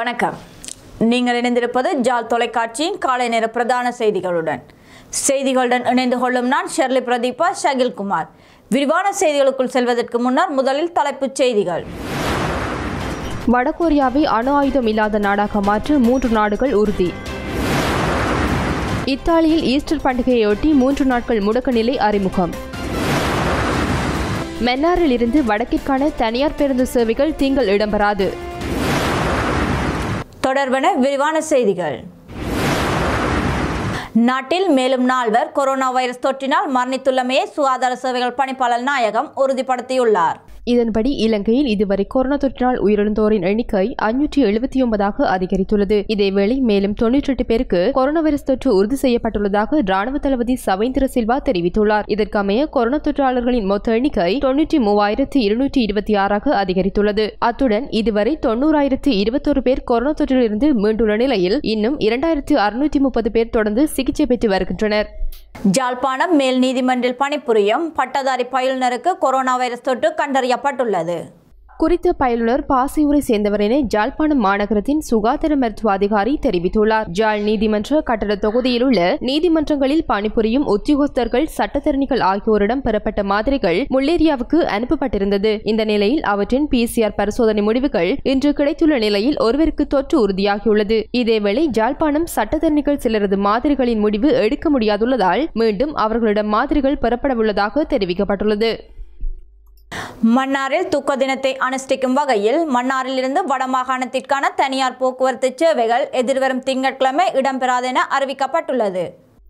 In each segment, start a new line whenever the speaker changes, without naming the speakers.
வணக்கம் நீங்கள் இணைந்திருப்பது ஜால் தொலைக்காட்சியின் காலை நேர பிரதான செய்திகளுடன் செய்திகளுடன் இணைந்து கொள்ளும் நான் ஷெர்லி பிரதீபா ஷகில்குமார் விரிவான செய்திகளுக்குள் செல்வதற்கு முன்னர் முதலில் தலைப்புச் செய்திகள்
வடகொரியாவை அணு ஆயுதம் இல்லாத நாடாக மாற்ற மூன்று நாடுகள் உறுதி இத்தாலியில் ஈஸ்டர் பண்டிகையொட்டி மூன்று நாட்கள் முடக்க நிலை அறிமுகம் மென்னாரில் இருந்து வடக்கிற்கான தனியார் பேருந்து சேவைகள் திங்கள் இடம்பெறாது
தொடர்பன விரிவான செய்திகள் நாட்டில் மேலும் நால்வர் கொரோனா வைரஸ் தொற்றினால் மரணித்துள்ளமையை சுகாதார சேவைகள் பணிப்பாளர் நாயகம் உறுதிப்படுத்தியுள்ளார்
இதன்படி இலங்கையில் இதுவரை கொரோனா தொற்றினால் உயிரிழந்தோரின் எண்ணிக்கை அஞ்சூற்றி எழுபத்தி ஒன்பதாக அதிகரித்துள்ளது இதேவேளை மேலும் தொன்னூற்றி எட்டு பேருக்கு கொரோனா வைரஸ் தொற்று உறுதி செய்யப்பட்டுள்ளதாக ராணுவ தளபதி சவேந்திர சில்வா தெரிவித்துள்ளார் இதற்கமைய கொரோனா தொற்றாளர்களின் மொத்த எண்ணிக்கை தொன்னூற்றி மூவாயிரத்து இருநூற்றி இருபத்தி ஆறாக அதிகரித்துள்ளது அத்துடன் இதுவரை தொன்னூறாயிரத்து இருபத்தொரு பேர் கொரோனா தொற்றிலிருந்து மீண்டுள்ள நிலையில் இன்னும் இரண்டாயிரத்து அறுநூற்றி முப்பது பேர் தொடர்ந்து சிகிச்சை பெற்று வருகின்றனர்
ஜாழ்ப்பாணம் மேல் நீதிமன்றில் பணிபுரியும் பட்டதாரி பயிலுனருக்கு கொரோனா வைரஸ் தொற்று கண்டறியப்பட்டுள்ளது
குறித்த பயிலுனர் பாசியூரை சேர்ந்தவர் என ஜாழ்ப்பாணம் மாநகரத்தின் சுகாதார மருத்துவ அதிகாரி தெரிவித்துள்ளார் ஜாழ் நீதிமன்ற கட்டட தொகுதியில் உள்ள நீதிமன்றங்களில் பணிபுரியும் உத்தியோகஸ்தர்கள் சட்டத்தரணிகள் ஆகியோரிடம் பெறப்பட்ட மாதிரிகள் முள்ளேரியாவுக்கு அனுப்பப்பட்டிருந்தது இந்த நிலையில் அவற்றின் பிசிஆர் பரிசோதனை முடிவுகள் இன்று கிடைத்துள்ள நிலையில் ஒருவருக்கு தொற்று உறுதியாகியுள்ளது இதேவேளை ஜாழ்ப்பாணம் சட்டத்தரணிகள் சிலரது மாதிரிகளின் முடிவு எடுக்க முடியாதுள்ளதால் மீண்டும் அவர்களிடம் மாதிரிகள் பெறப்படவுள்ளதாக தெரிவிக்கப்பட்டுள்ளது
மன்னாரில் துக்க தினத்தை அனுஷ்டிக்கும் வகையில் மன்னாரிலிருந்து வடமாகாணத்திற்கான தனியார் போக்குவரத்து சேவைகள் எதிர்வரும் திங்கட்கிழமை இடம்பெறாதென அறிவிக்கப்பட்டுள்ளது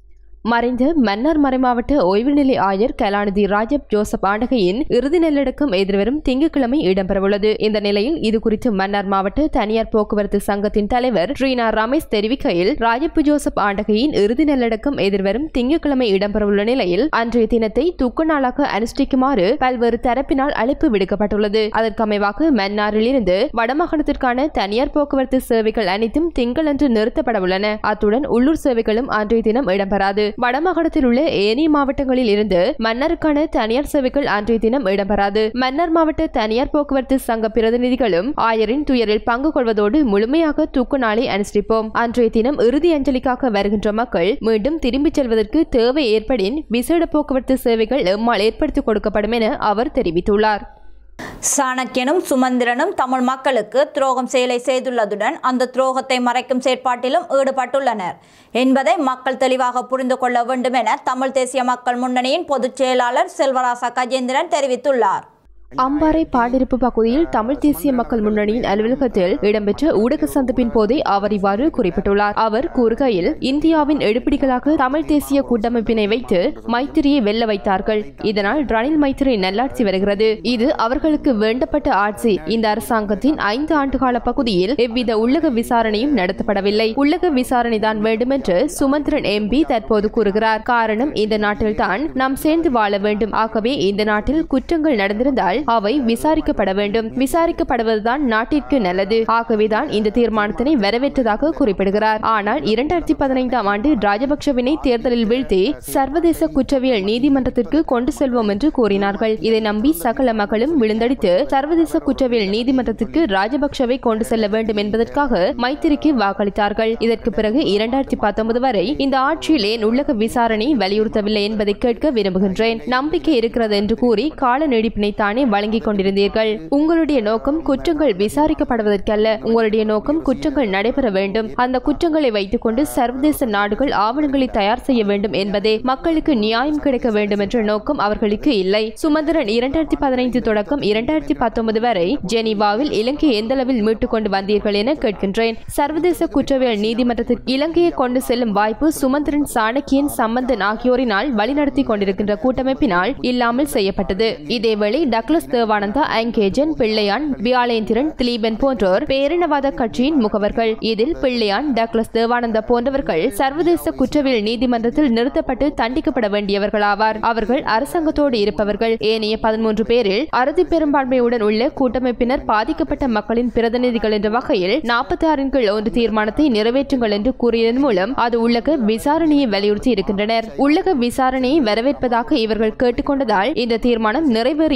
மறைந்த மன்னார் மறைமாவட்ட ஓய்வு நிலை ஆயர் கலாநிதி ராஜப் ஜோசப் ஆண்டகையின் இறுதி நல்லடக்கம் எதிர்வரும் திங்கட்கிழமை இடம்பெறவுள்ளது இந்த நிலையில் இதுகுறித்து மன்னார் மாவட்ட தனியார் போக்குவரத்து சங்கத்தின் தலைவர் ரீனா ரமேஷ் தெரிவிக்கையில் ராஜப்பு ஜோசப் ஆண்டகையின் இறுதி நல்லடக்கம் எதிர்வரும் திங்கட்கிழமை இடம்பெறவுள்ள நிலையில் அன்றைய தினத்தை துக்க நாளாக அனுஷ்டிக்குமாறு பல்வேறு தரப்பினால் அழைப்பு விடுக்கப்பட்டுள்ளது அதற்கமைவாக மன்னாரில் இருந்து வடமாகாணத்திற்கான தனியார் போக்குவரத்து சேவைகள் அனைத்தும் திங்களன்று நிறுத்தப்படவுள்ளன அத்துடன் உள்ளூர் சேவைகளும் அன்றைய தினம் இடம்பெறாது வடமாகாணத்தில் உள்ள ஏனைய மாவட்டங்களில் இருந்து மன்னருக்கான தனியார் சேவைகள் அன்றைய தினம் இடம்பெறாது மன்னர் மாவட்ட தனியார் போக்குவரத்து சங்க பிரதிநிதிகளும் ஆயரின் துயரில் பங்கு கொள்வதோடு முழுமையாக தூக்கு நாளை அனுஷ்டிப்போம் அன்றைய தினம் இறுதி அஞ்சலிக்காக வருகின்ற மக்கள் மீண்டும் திரும்பிச் செல்வதற்கு தேவை ஏற்படின் விசேட போக்குவரத்து சேவைகள் எம்மால் ஏற்படுத்திக் கொடுக்கப்படும் என அவர் தெரிவித்துள்ளார்
சாணக்கியனும் சுமந்திரனும் தமிழ் மக்களுக்கு துரோகம் செயலை செய்துள்ளதுடன் அந்த துரோகத்தை மறைக்கும் செயற்பாட்டிலும் ஈடுபட்டுள்ளனர் என்பதை மக்கள் தெளிவாக புரிந்து கொள்ள வேண்டும் என தமிழ் தேசிய மக்கள் முன்னணியின் பொதுச் செயலாளர் செல்வராசா கஜேந்திரன் தெரிவித்துள்ளார்
அம்பாறை பாண்டிருப்பு பகுதியில் தமிழ் தேசிய மக்கள் முன்னணியின் அலுவலகத்தில் இடம்பெற்ற ஊடக சந்திப்பின் போதே அவர் இவ்வாறு குறிப்பிட்டுள்ளார் அவர் கூறுகையில் இந்தியாவின் எடுப்பிடிகளாக தமிழ் தேசிய கூட்டமைப்பினை வைத்து மைத்திரியை வெல்ல வைத்தார்கள் இதனால் ரணில் மைத்திரி நல்லாட்சி வருகிறது இது அவர்களுக்கு வேண்டப்பட்ட ஆட்சி இந்த அரசாங்கத்தின் ஐந்து ஆண்டுகால பகுதியில் எவ்வித உள்ளக விசாரணையும் நடத்தப்படவில்லை உள்ளக விசாரணை தான் வேண்டும் என்று சுமந்திரன் எம்பி தற்போது கூறுகிறார் காரணம் இந்த நாட்டில்தான் நாம் சேர்ந்து வாழ வேண்டும் ஆகவே இந்த நாட்டில் குற்றங்கள் நடந்திருந்தால் அவை விசாரிக்கப்பட வேண்டும் விசாரிக்கப்படுவதுதான் நாட்டிற்கு நல்லது ஆகவேதான் இந்த தீர்மானத்தினை வரவேற்றதாக குறிப்பிடுகிறார் ஆனால் இரண்டாயிரத்தி பதினைந்தாம் ஆண்டு ராஜபக்சவினை தேர்தலில் வீழ்த்தி சர்வதேச குற்றவியல் நீதிமன்றத்திற்கு கொண்டு செல்வோம் என்று கூறினார்கள் இதை நம்பி சகல மக்களும் விழுந்தடித்து சர்வதேச குற்றவியல் நீதிமன்றத்திற்கு ராஜபக்சவை கொண்டு செல்ல வேண்டும் என்பதற்காக மைத்திரிக்கு வாக்களித்தார்கள் இதற்கு பிறகு இரண்டாயிரத்தி பத்தொன்பது வரை இந்த ஆட்சியில் ஏன் உள்ளக விசாரணை வலியுறுத்தவில்லை என்பதை கேட்க விரும்புகின்றேன் நம்பிக்கை இருக்கிறது என்று கூறி கால நீடிப்பினை தானே வழங்கிக் கொண்டிருந்தீர்கள் உங்களுடைய நோக்கம் குற்றங்கள் விசாரிக்கப்படுவதற்கல்ல உங்களுடைய நோக்கம் குற்றங்கள் நடைபெற வேண்டும் அந்த குற்றங்களை வைத்துக் கொண்டு சர்வதேச நாடுகள் ஆவணங்களை தயார் செய்ய வேண்டும் என்பதே மக்களுக்கு நியாயம் கிடைக்க வேண்டும் என்ற நோக்கம் அவர்களுக்கு இல்லை சுமந்திரன் இரண்டாயிரத்தி பதினைந்து தொடக்கம் இரண்டாயிரத்தி பத்தொன்பது வரை ஜெனீவாவில் இலங்கை எந்த அளவில் மீட்டுக் கொண்டு வந்தீர்கள் என கேட்கின்றேன் சர்வதேச குற்றவியல் நீதிமன்றத்திற்கு இலங்கையை கொண்டு செல்லும் வாய்ப்பு சுமந்திரன் சாணக்கியன் சம்பந்தன் ஆகியோரினால் வழிநடத்தி கொண்டிருக்கின்ற கூட்டமைப்பினால் இல்லாமல் செய்யப்பட்டது இதேவேளை டக்ளஸ் தேவானந்தா அங்கேஜன் பிள்ளையான் வியாளேந்திரன் திலீபன் போன்றோர் பேரினவாத கட்சியின் முகவர்கள் இதில் பிள்ளையான் டக்ளஸ் தேவானந்தா போன்றவர்கள் சர்வதேச குற்றவியல் நீதிமன்றத்தில் நிறுத்தப்பட்டு தண்டிக்கப்பட வேண்டியவர்களாவார் அவர்கள் அரசாங்கத்தோடு இருப்பவர்கள் ஏனைய பதிமூன்று பேரில் அறுதி பெரும்பான்மையுடன் உள்ள கூட்டமைப்பினர் பாதிக்கப்பட்ட மக்களின் பிரதிநிதிகள் என்ற வகையில் நாற்பத்தி ஆறின் கீழ் ஒன்று தீர்மானத்தை நிறைவேற்றுங்கள் என்று கூறியதன் மூலம் அது உள்ளக விசாரணையை வலியுறுத்தி இருக்கின்றனர் உள்ளக விசாரணையை வரவேற்பதாக இவர்கள் கேட்டுக்கொண்டதால் இந்த தீர்மானம் நிறைவேறி இருக்கிறது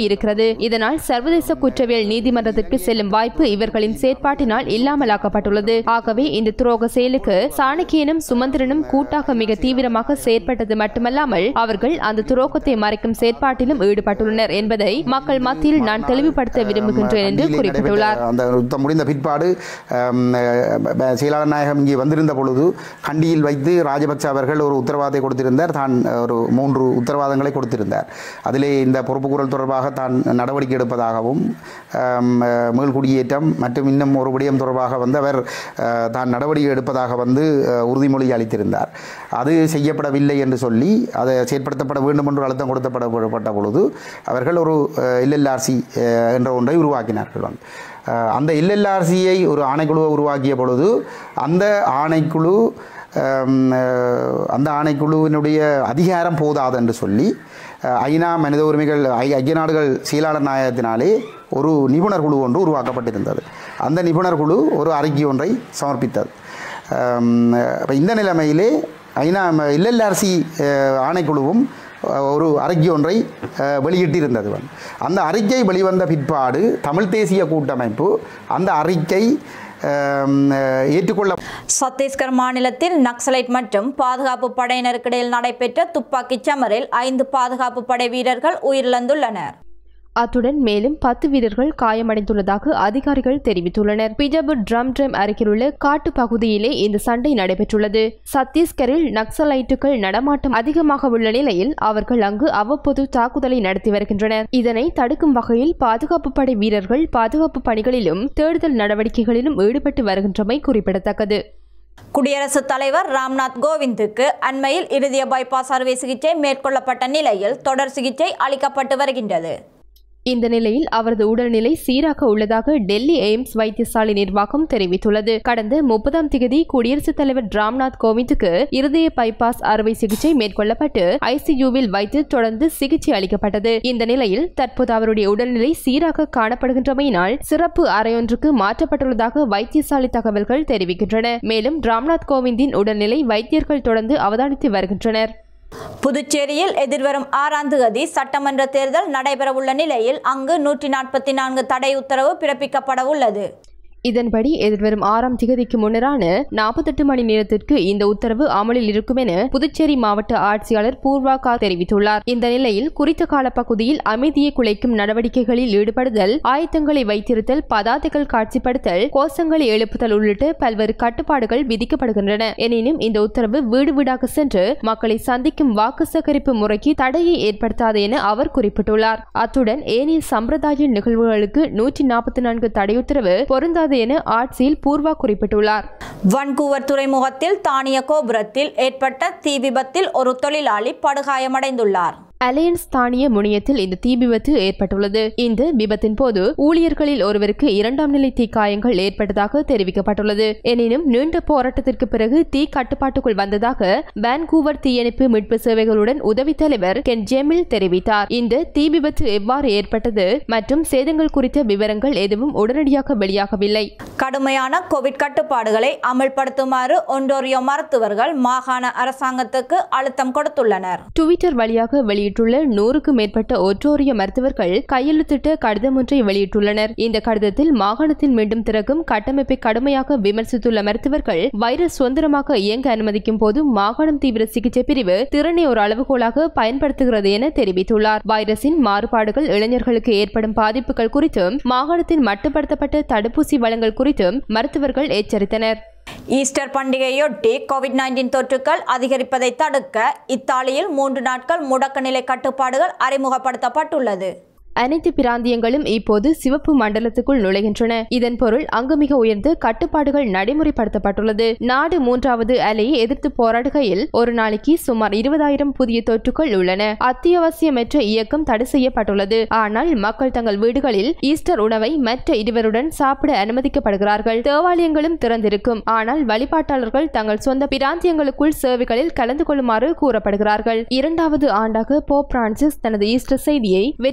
இதனால் சர்வதேச குற்றவியல் நீதிமன்றத்திற்கு செல்லும் வாய்ப்பு இவர்களின் செயற்பாட்டினால் இல்லாமலாக்கப்பட்டுள்ளது ஆகவே இந்த துரோக செயலுக்கு சாணக்கியனும் சுமந்திரனும் கூட்டாக மிக தீவிரமாக செயற்பட்டது மட்டுமல்லாமல் அவர்கள் அந்த துரோகத்தை மறைக்கும் செயற்பாட்டிலும் ஈடுபட்டுள்ளனர் என்பதை மக்கள் மத்தியில் நான் தெளிவுபடுத்த விரும்புகின்றேன் என்று
கண்டியிலே
குறிப்பிட்டுள்ளார்
நடைபெற்ற அந்த யுத்தம் முடிந்த பிற்பாடு ஆம், அஹ், செயலாளர் நாயகம் இங்கே வந்திருந்த பொழுது கண்டியில் வைத்து ராஜபக்ச அவர்கள் ஒரு உத்தரவாதத்தை கொடுத்திருந்தார் தான் ஒரு மூன்று உத்தரவாதங்களை கொடுத்திருந்தார் அதிலே இந்த பொறுப்புக்கூறல் தொடர்பாக தான் நடவடிக்கை எடுப்பதாகவும் ஆம், அஹ், மீள்குடியேற்றம் மற்றும் இன்னும் ஒரு விடயம் தொடர்பாக வந்து அவர் அஹ், தான் நடவடிக்கை எடுப்பதாக வந்து அஹ், உறுதிமொழி அளித்திருந்தார் அது செய்யப்படவில்லை என்று சொல்லி அதை செயற்படுத்தப்பட வேண்டும் என்று அழுத்தம் கொடுத்தப்படப்பட்ட பொழுது அவர்கள் ஒரு எல்எல்ஆர்சி என்ற ஒன்றை உருவாக்கினார்கள் வந்து அஹ், அந்த எல்எல்ஆர்சியை ஒரு ஆணைக்குழுவை உருவாக்கிய பொழுது அந்த ஆணைக்குழு அம், அஹ், அந்த ஆணைக்குழுவினுடைய அதிகாரம் போதாது என்று சொல்லி அஹ், ஐநா மனித உரிமைகள் ஐ- ஐக்கிய நாடுகள் செயலாளர் நாயகத்தினாலே ஒரு நிபுணர் குழு ஒன்று உருவாக்கப்பட்டிருந்தது அந்த நிபுணர் குழு ஒரு அறிக்கை ஒன்றை சமர்ப்பித்தது அம், அப்ப இந்த நிலைமையிலே ஐநா எல்எல்ஆர்சி ஆணைக்குழுவும் அஹ், ஒரு அறிக்கை ஒன்றை அஹ், வெளியிட்டிருந்தது வந்து. அந்த அறிக்கை வெளிவந்த பிற்பாடு தமிழ் தேசிய கூட்டமைப்பு அந்த அறிக்கை அம், அஹ், ஏற்றுக்கொள்ள
சத்தீஸ்கர் மாநிலத்தில் நக்சலைட் மற்றும் பாதுகாப்பு படையினருக்கிடையில் நடைபெற்ற துப்பாக்கிச் சமரில் ஐந்து பாதுகாப்பு படை வீரர்கள் உயிரிழந்துள்ளனர்
அத்துடன் மேலும் பத்து வீரர்கள் காயமடைந்துள்ளதாக அதிகாரிகள் தெரிவித்துள்ளனர் பிஜபூர் ட்ரம் ட்ரம் அருகிலுள்ள காட்டு பகுதியிலே இந்த சண்டை நடைபெற்றுள்ளது சத்தீஸ்கரில் நக்சலைட்டுகள் நடமாட்டம் அதிகமாக உள்ள நிலையில் அவர்கள் அங்கு அவ்வப்போது தாக்குதலை நடத்தி வருகின்றனர் இதனை தடுக்கும் வகையில் பாதுகாப்பு படை வீரர்கள் பாதுகாப்பு பணிகளிலும் தேடுதல் நடவடிக்கைகளிலும் ஈடுபட்டு வருகின்றமை குறிப்பிடத்தக்கது
குடியரசுத் தலைவர் ராம்நாத் கோவிந்துக்கு அண்மையில் இருதய பைபாஸ் அறுவை சிகிச்சை மேற்கொள்ளப்பட்ட நிலையில் தொடர் சிகிச்சை அளிக்கப்பட்டு வருகின்றது
இந்த நிலையில் அவரது உடல்நிலை சீராக உள்ளதாக டெல்லி எய்ம்ஸ் வைத்தியசாலை நிர்வாகம் தெரிவித்துள்ளது கடந்த முப்பதாம் திகதி குடியரசுத் தலைவர் ராம்நாத் கோவிந்துக்கு இருதய பைபாஸ் அறுவை சிகிச்சை மேற்கொள்ளப்பட்டு ஐசியூவில் வைத்து தொடர்ந்து சிகிச்சை அளிக்கப்பட்டது இந்த நிலையில் தற்போது அவருடைய உடல்நிலை சீராக காணப்படுகின்றமையினால் சிறப்பு அறையொன்றுக்கு மாற்றப்பட்டுள்ளதாக வைத்தியசாலை தகவல்கள் தெரிவிக்கின்றன மேலும் ராம்நாத் கோவிந்தின் உடல்நிலை வைத்தியர்கள் தொடர்ந்து அவதானித்து வருகின்றனர்
புதுச்சேரியில் எதிர்வரும் ஆறாம் தேதி சட்டமன்ற தேர்தல் நடைபெறவுள்ள நிலையில் அங்கு நூற்றி நாற்பத்தி நான்கு தடை உத்தரவு பிறப்பிக்கப்பட உள்ளது
இதன்படி எதிர்வரும் ஆறாம் திகதிக்கு முன்னரான நாற்பத்தெட்டு மணி நேரத்திற்கு இந்த உத்தரவு அமலில் இருக்கும் என புதுச்சேரி மாவட்ட ஆட்சியாளர் பூர்வா கா தெரிவித்துள்ளார் இந்த நிலையில் குறித்த காலப்பகுதியில் அமைதியை குலைக்கும் நடவடிக்கைகளில் ஈடுபடுதல் ஆயத்தங்களை வைத்திருத்தல் பதாதைகள் காட்சிப்படுத்தல் கோஷங்களை எழுப்புதல் உள்ளிட்ட பல்வேறு கட்டுப்பாடுகள் விதிக்கப்படுகின்றன எனினும் இந்த உத்தரவு வீடு வீடாக சென்று மக்களை சந்திக்கும் வாக்கு சேகரிப்பு முறைக்கு தடையை ஏற்படுத்தாது என அவர் குறிப்பிட்டுள்ளார் அத்துடன் ஏனைய சம்பிரதாய நிகழ்வுகளுக்கு நூற்றி நாற்பத்தி நான்கு தடையுத்தரவு பொருந்தாது என ஆட்சியில் பூர்வா குறிப்பிட்டுள்ளார்
வன்கூவர் துறைமுகத்தில் தானிய கோபுரத்தில் ஏற்பட்ட தீ விபத்தில் ஒரு தொழிலாளி படுகாயமடைந்துள்ளார்
அலையன்ஸ் தானிய முனையத்தில் இந்த தீ விபத்து ஏற்பட்டுள்ளது இந்த விபத்தின் போது ஊழியர்களில் ஒருவருக்கு இரண்டாம் நிலை தீக்காயங்கள் ஏற்பட்டதாக தெரிவிக்கப்பட்டுள்ளது எனினும் நீண்ட போராட்டத்திற்கு பிறகு தீ கட்டுப்பாட்டுக்குள் வந்ததாக வான்கூவர் தீயணைப்பு மீட்பு சேவைகளுடன் உதவி தலைவர் கென் ஜெமில் தெரிவித்தார் இந்த தீ விபத்து எவ்வாறு ஏற்பட்டது மற்றும் சேதங்கள் குறித்த விவரங்கள் எதுவும் உடனடியாக வெளியாகவில்லை
கடுமையான கோவிட் கட்டுப்பாடுகளை அமல்படுத்துமாறு ஒன்டோரியோ மருத்துவர்கள் மாகாண அரசாங்கத்துக்கு அழுத்தம் கொடுத்துள்ளனர்
டுவிட்டர் வழியாக வெளியிட்டுள்ள நூறுக்கும் மேற்பட்ட ஒற்றோரிய மருத்துவர்கள் கையெழுத்திட்ட கடிதம் ஒன்றை வெளியிட்டுள்ளனர் இந்த கடிதத்தில் மாகாணத்தில் மீண்டும் திறக்கும் கட்டமைப்பை கடுமையாக விமர்சித்துள்ள மருத்துவர்கள் வைரஸ் சுதந்திரமாக இயங்க அனுமதிக்கும் போது மாகாணம் தீவிர சிகிச்சை பிரிவு திறனை ஒரு அளவுகோலாக பயன்படுத்துகிறது என தெரிவித்துள்ளார் வைரஸின் மாறுபாடுகள் இளைஞர்களுக்கு ஏற்படும் பாதிப்புகள் குறித்தும் மாகாணத்தின் மட்டுப்படுத்தப்பட்ட தடுப்பூசி வழங்கல் குறித்தும் மருத்துவர்கள் எச்சரித்தனர்
ஈஸ்டர் பண்டிகையொட்டி கோவிட் நைன்டீன் தொற்றுக்கள் அதிகரிப்பதை தடுக்க இத்தாலியில் மூன்று நாட்கள் முடக்க நிலை கட்டுப்பாடுகள் அறிமுகப்படுத்தப்பட்டுள்ளது
அனைத்து பிராந்தியங்களும் இப்போது சிவப்பு மண்டலத்துக்குள் நுழைகின்றன இதன் பொருள் அங்கு மிக உயர்ந்த கட்டுப்பாடுகள் நடைமுறைப்படுத்தப்பட்டுள்ளது நாடு மூன்றாவது அலையை எதிர்த்து போராடுகையில் ஒரு நாளைக்கு சுமார் இருபதாயிரம் புதிய தொற்றுகள் உள்ளன அத்தியாவசியமற்ற இயக்கம் தடை செய்யப்பட்டுள்ளது ஆனால் மக்கள் தங்கள் வீடுகளில் ஈஸ்டர் உணவை மற்ற இருவருடன் சாப்பிட அனுமதிக்கப்படுகிறார்கள் தேவாலயங்களும் திறந்திருக்கும் ஆனால் வழிபாட்டாளர்கள் தங்கள் சொந்த பிராந்தியங்களுக்குள் சேவைகளில் கலந்து கொள்ளுமாறு கூறப்படுகிறார்கள் இரண்டாவது ஆண்டாக போப் பிரான்சிஸ் தனது ஈஸ்டர் செய்தியை வெற்றி செயின்ட்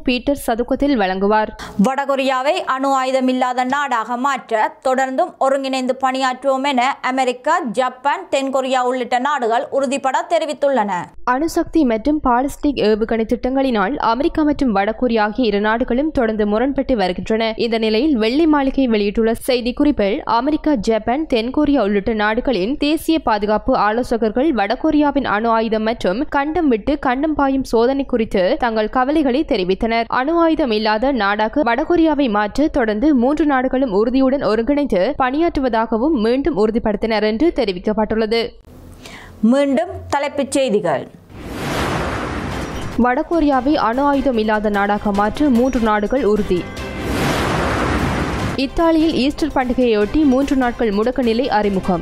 பீட்டர் சதுக்கத்தில் வழங்குவார்
வடகொரியாவை அணு ஆயுதம் இல்லாத நாடாக மாற்ற தொடர்ந்தும் ஒருங்கிணைந்து பணியாற்றுவோம் என அமெரிக்கா ஜப்பான் தென்கொரியா உள்ளிட்ட நாடுகள் உறுதிபட தெரிவித்துள்ளன
அணுசக்தி மற்றும் பாலிஸ்டிக் ஏவுகணை திட்டங்களினால் அமெரிக்கா மற்றும் வடகொரியா ஆகிய இரு நாடுகளும் தொடர்ந்து முரண்பட்டு வருகின்றன இந்த நிலையில் வெள்ளை மாளிகை வெளியிட்டுள்ள செய்திக்குறிப்பில் அமெரிக்கா ஜப்பான் தென்கொரியா உள்ளிட்ட நாடுகளின் தேசிய பாதுகாப்பு ஆலோசகர்கள் வடகொரியாவின் அணு ஆயுதம் மற்றும் கண்டம் விட்டு கண்டம் பாயும் சோதனை குறித்து தங்கள் கவலைகளை தெரிவித்தனர் அணு ஆயுதம் இல்லாத நாடாக வடகொரியாவை மாற்ற தொடர்ந்து மூன்று நாடுகளும் உறுதியுடன் ஒருங்கிணைந்து பணியாற்றுவதாகவும் மீண்டும் உறுதிப்படுத்தினர் என்று தெரிவிக்கப்பட்டுள்ளது
மீண்டும் தலைப்புச் செய்திகள்
வடகொரியாவை அணு ஆயுதம் இல்லாத நாடாக மாற்ற மூன்று நாடுகள் உறுதி இத்தாலியில் ஈஸ்டர் பண்டிகையொட்டி மூன்று நாட்கள் முடக்க நிலை அறிமுகம்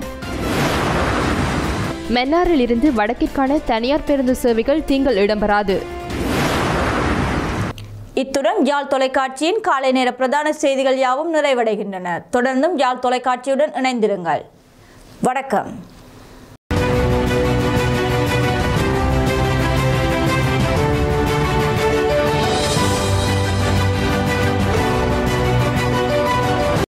மென்னாரில் இருந்து வடக்கிற்கான தனியார் பேருந்து சேவைகள் திங்கள் இடம்பெறாது
இத்துடன் யாழ் தொலைக்காட்சியின் காலை நேர பிரதான செய்திகள் யாவும் நிறைவடைகின்றன தொடர்ந்தும் யாழ் தொலைக்காட்சியுடன் இணைந்திருங்கள் வணக்கம்